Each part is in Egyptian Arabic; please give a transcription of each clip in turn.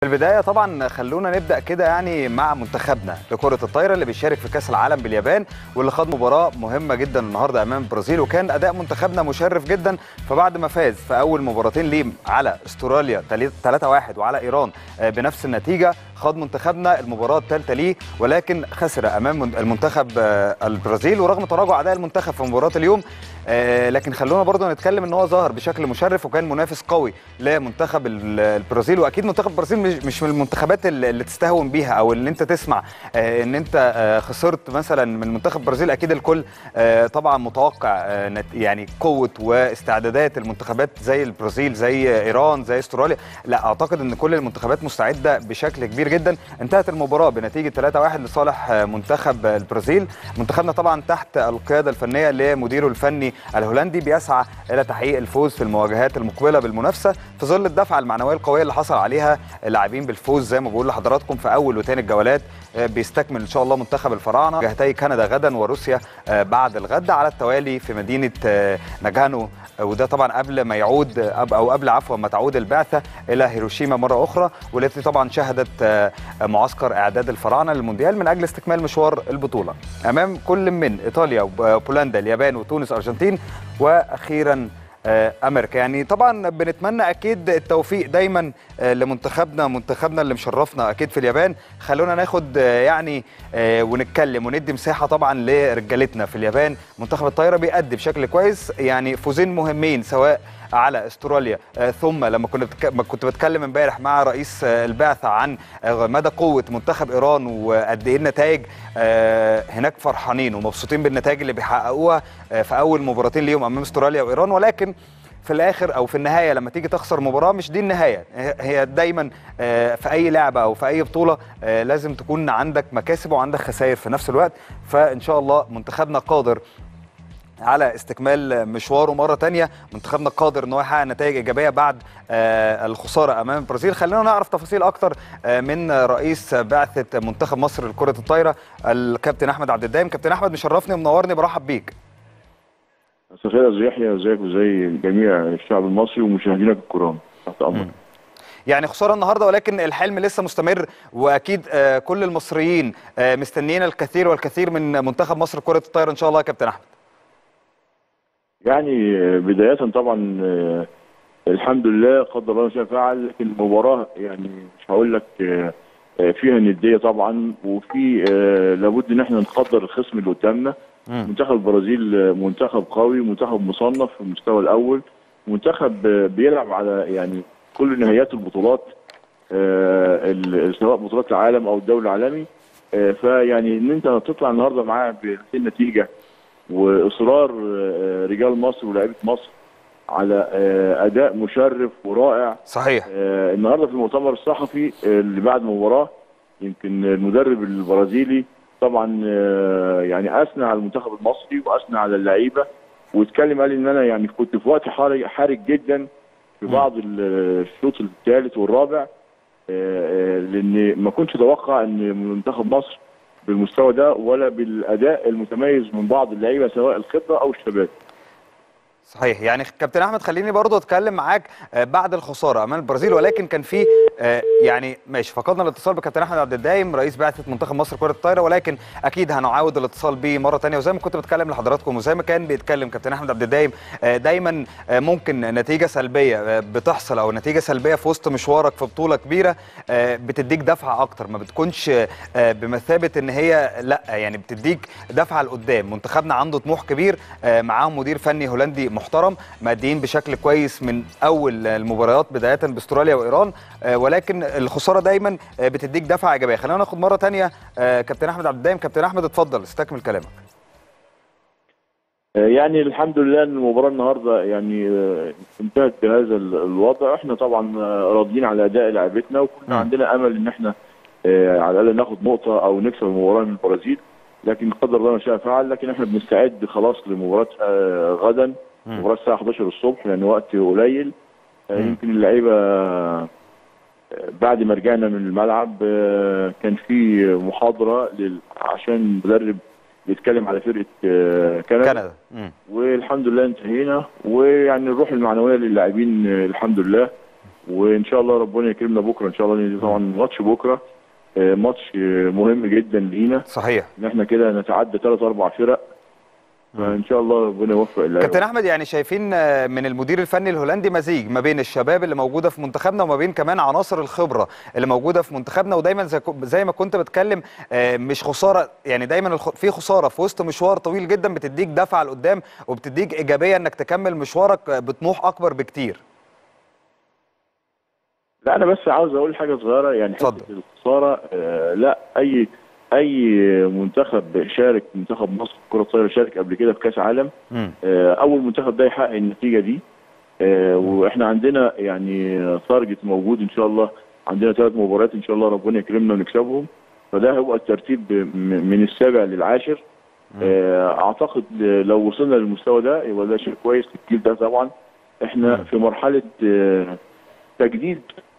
في البدايه طبعا خلونا نبدا كده يعني مع منتخبنا لكره الطايره اللي بيشارك في كاس العالم باليابان واللي خد مباراه مهمه جدا النهارده امام البرازيل وكان اداء منتخبنا مشرف جدا فبعد ما فاز في اول مباراتين ليه على استراليا 3-1 وعلى ايران بنفس النتيجه خاض منتخبنا المباراه الثالثه ليه ولكن خسر امام المنتخب البرازيل ورغم تراجع اداء المنتخب في مباراه اليوم لكن خلونا برضه نتكلم ان هو ظهر بشكل مشرف وكان منافس قوي لمنتخب البرازيل واكيد منتخب البرازيل مش من المنتخبات اللي تستهون بيها او اللي انت تسمع ان انت خسرت مثلا من منتخب البرازيل اكيد الكل طبعا متوقع يعني قوه واستعدادات المنتخبات زي البرازيل زي ايران زي استراليا لا اعتقد ان كل المنتخبات مستعده بشكل كبير جدا انتهت المباراه بنتيجه 3-1 لصالح منتخب البرازيل منتخبنا طبعا تحت القياده الفنيه لمديره الفني الهولندي بيسعى الى تحقيق الفوز في المواجهات المقبله بالمنافسه في ظل الدفعه المعنويه القويه اللي حصل عليها اللاعبين بالفوز زي ما بقول لحضراتكم في اول وثاني الجولات بيستكمل ان شاء الله منتخب الفراعنه جهتي كندا غدا وروسيا بعد الغد على التوالي في مدينه ناجانو وده طبعا قبل ما يعود او قبل عفوا ما تعود البعثه الى هيروشيما مره اخرى والتي طبعا شهدت معسكر اعداد الفراعنه للمونديال من اجل استكمال مشوار البطوله امام كل من ايطاليا وبولندا اليابان وتونس الارجنتين واخيرا امريكا يعني طبعا بنتمنى اكيد التوفيق دايما لمنتخبنا منتخبنا اللي مشرفنا اكيد في اليابان خلونا ناخد يعني ونتكلم وندي مساحه طبعا لرجالتنا في اليابان منتخب الطايره بيأدي بشكل كويس يعني فوزين مهمين سواء على استراليا ثم لما كنت كنت بتكلم امبارح مع رئيس البعثه عن مدى قوه منتخب ايران وقد ايه النتائج هناك فرحانين ومبسوطين بالنتائج اللي بيحققوها في اول مباراتين ليهم امام استراليا وايران ولكن في الاخر او في النهايه لما تيجي تخسر مباراه مش دي النهايه هي دايما في اي لعبه او في اي بطوله لازم تكون عندك مكاسب وعندك خسائر في نفس الوقت فان شاء الله منتخبنا قادر على استكمال مشواره مره تانية منتخبنا قادر ان هو يحقق نتائج ايجابيه بعد الخساره امام البرازيل خلينا نعرف تفاصيل اكتر من رئيس بعثه منتخب مصر لكره الطايره الكابتن احمد عبد الدايم كابتن احمد مشرفني ومنورني برحب بيك مساء الخير يا يحيى ازيك وزي جميع الشعب المصري ومشاهدينك الكرام تحت امرك يعني خساره النهارده ولكن الحلم لسه مستمر واكيد كل المصريين مستنيين الكثير والكثير من منتخب مصر لكره الطايره ان شاء الله يا كابتن احمد يعني بداية طبعا الحمد لله قدر الله ما شاء فعل لكن المباراة يعني مش هقول لك فيها ندية طبعا وفي لابد ان احنا نقدر الخصم اللي قدامنا منتخب البرازيل منتخب قوي منتخب مصنف في المستوى الاول منتخب بيلعب على يعني كل نهايات البطولات سواء بطولات العالم او الدوري العالمي فيعني ان انت تطلع النهارده معاه بنتيجه واصرار رجال مصر ولاعيبه مصر على اداء مشرف ورائع صحيح النهارده في المؤتمر الصحفي اللي بعد المباراه يمكن المدرب البرازيلي طبعا يعني اثنى على المنتخب المصري واثنى على اللعيبه واتكلم قال ان انا يعني كنت في وقت حرج حرج جدا في بعض الشوط الثالث والرابع لان ما كنتش اتوقع ان منتخب مصر بالمستوى ده ولا بالاداء المتميز من بعض اللعيبه سواء الخبره او الشباب صحيح يعني كابتن احمد خليني برضو اتكلم معاك بعد الخساره امام البرازيل ولكن كان في يعني ماشي فقدنا الاتصال بكابتن احمد عبد الدايم رئيس بعثه منتخب مصر كره الطايره ولكن اكيد هنعاود الاتصال بيه مره ثانيه وزي ما كنت بتكلم لحضراتكم وزي ما كان بيتكلم كابتن احمد عبد الدايم دايما ممكن نتيجه سلبيه بتحصل او نتيجه سلبيه في وسط مشوارك في بطوله كبيره بتديك دفعه اكتر ما بتكونش بمثابه ان هي لا يعني بتديك دفعه لقدام منتخبنا عنده طموح كبير معاهم مدير فني هولندي محترم مادين بشكل كويس من اول المباريات بدايه باستراليا وايران ولكن الخساره دايما بتديك دفعه ايجابيه خلينا ناخد مره ثانيه كابتن احمد عبد الدايم كابتن احمد اتفضل استكمل كلامك يعني الحمد لله ان المباراه النهارده يعني انتهت بهذا الوضع احنا طبعا راضيين على اداء لعبتنا وكنا عندنا امل ان احنا على الاقل ناخد نقطه او نكسب المباراه من البرازيل لكن قدر الله ما شاء فعل لكن احنا بنستعد خلاص لمباراه غدا مباراه الساعه 11 الصبح لان وقت قليل يمكن اللعيبه بعد ما رجعنا من الملعب كان في محاضره عشان المدرب بيتكلم على فرقه كندا كندا والحمد لله انتهينا ويعني الروح المعنويه للاعبين الحمد لله وان شاء الله ربنا يكرمنا بكره ان شاء الله لأن طبعا ماتش بكره آه، ماتش آه، مهم جدا لينا صحيح ان احنا كده نتعدى ثلاث اربع فرق فان شاء الله ربنا يوفق اللعيبه كابتن احمد يعني شايفين آه، من المدير الفني الهولندي مزيج ما بين الشباب اللي موجوده في منتخبنا وما بين كمان عناصر الخبره اللي موجوده في منتخبنا ودايما زي, زي ما كنت بتكلم آه، مش خساره يعني دايما الخ- في خساره في وسط مشوار طويل جدا بتديك دفعه لقدام وبتديك ايجابيه انك تكمل مشوارك آه، بطموح اكبر بكتير لا انا بس عاوز اقول حاجه صغيره يعني اتفضل. حته الخساره آه لا اي اي منتخب شارك منتخب مصر كره الطايره شارك قبل كده في كاس عالم مم. آه اول منتخب ده يحقق النتيجه دي آه واحنا عندنا يعني تارجت موجود ان شاء الله عندنا ثلاث مباريات ان شاء الله ربنا يكرمنا ونكسبهم فده هيبقى الترتيب م- من السابع للعاشر آه اعتقد آه، لو وصلنا للمستوى ده يبقى ده شيء كويس الجيل ده طبعا احنا مم. في مرحله آه تجديد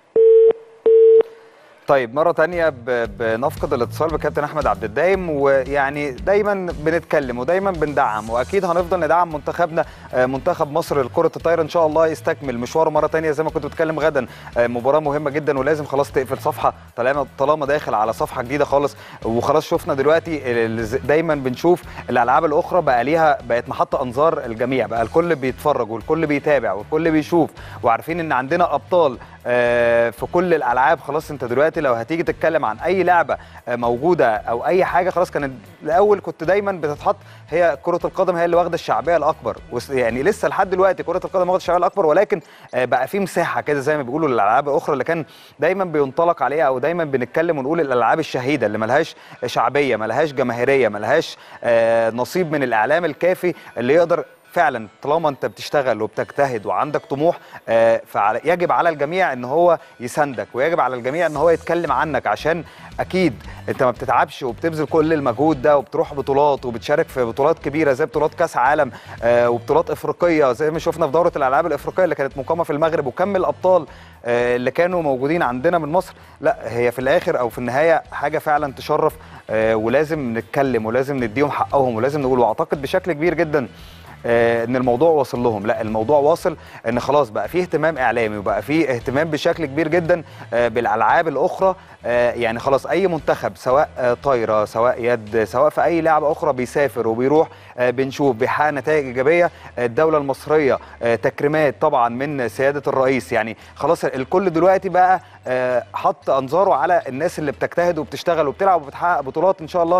طيب مرة تانية ب- بنفقد الاتصال بكابتن أحمد عبد الدايم ويعني دايما بنتكلم ودايما بندعم وأكيد هنفضل ندعم منتخبنا آه، منتخب مصر لكرة الطايرة إن شاء الله يستكمل مشواره مرة تانية زي ما كنت بتكلم غدا آه، مباراة مهمة جدا ولازم خلاص تقفل صفحة طالما طالما داخل على صفحة جديدة خالص وخلاص شفنا دلوقتي ال- ال- دايما بنشوف الألعاب الأخرى بقى ليها بقت محط أنظار الجميع بقى الكل بيتفرج والكل بيتابع والكل بيشوف وعارفين إن عندنا أبطال آه، في كل الالعاب خلاص انت دلوقتي لو هتيجي تتكلم عن اي لعبه آه، موجوده او اي حاجه خلاص كانت الاول كنت دايما بتتحط هي كره القدم هي اللي واخده الشعبيه الاكبر وس- يعني لسه لحد دلوقتي كره القدم واخده الشعبيه الاكبر ولكن آه، بقى في مساحه كده زي ما بيقولوا للالعاب الاخرى اللي كان دايما بينطلق عليها او دايما بنتكلم ونقول الالعاب الشهيده اللي ملهاش شعبيه ملهاش جماهيريه ملهاش آه، نصيب من الاعلام الكافي اللي يقدر فعلا طالما انت بتشتغل وبتجتهد وعندك طموح آه، فعلى يجب على الجميع ان هو يساندك ويجب على الجميع ان هو يتكلم عنك عشان اكيد انت ما بتتعبش وبتبذل كل المجهود ده وبتروح بطولات وبتشارك في بطولات كبيره زي بطولات كاس عالم آه، وبطولات افريقيه زي ما شفنا في دوره الالعاب الافريقيه اللي كانت مقامه في المغرب وكم الابطال آه، اللي كانوا موجودين عندنا من مصر لا هي في الاخر او في النهايه حاجه فعلا تشرف آه، ولازم نتكلم ولازم نديهم حقهم ولازم نقول واعتقد بشكل كبير جدا آه، ان الموضوع واصل لهم لا الموضوع واصل ان خلاص بقى فيه اهتمام اعلامي وبقى فيه اهتمام بشكل كبير جدا آه، بالالعاب الاخرى آه، يعني خلاص اي منتخب سواء آه، طايره سواء يد سواء في اي لعبه اخرى بيسافر وبيروح آه، بنشوف بيحقق نتائج ايجابيه آه، الدوله المصريه آه، تكريمات طبعا من سياده الرئيس يعني خلاص الكل دلوقتي بقى آه، حط انظاره على الناس اللي بتجتهد وبتشتغل وبتلعب وبتحقق بطولات ان شاء الله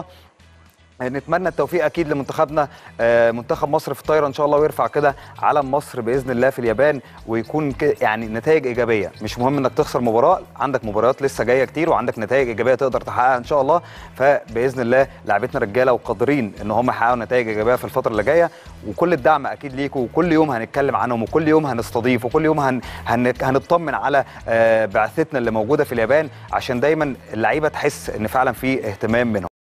نتمنى التوفيق اكيد لمنتخبنا آه، منتخب مصر في الطايره ان شاء الله ويرفع كده علم مصر باذن الله في اليابان ويكون ك- يعني نتائج ايجابيه مش مهم انك تخسر مباراه عندك مباريات لسه جايه كتير وعندك نتائج ايجابيه تقدر تحققها ان شاء الله فباذن الله لعبتنا رجاله وقادرين ان هم يحققوا نتائج ايجابيه في الفتره اللي جايه وكل الدعم اكيد ليكم وكل يوم هنتكلم عنهم وكل يوم هنستضيف وكل يوم هن هن هنطمن على آه، بعثتنا اللي موجوده في اليابان عشان دايما اللعيبه تحس ان فعلا في اهتمام منهم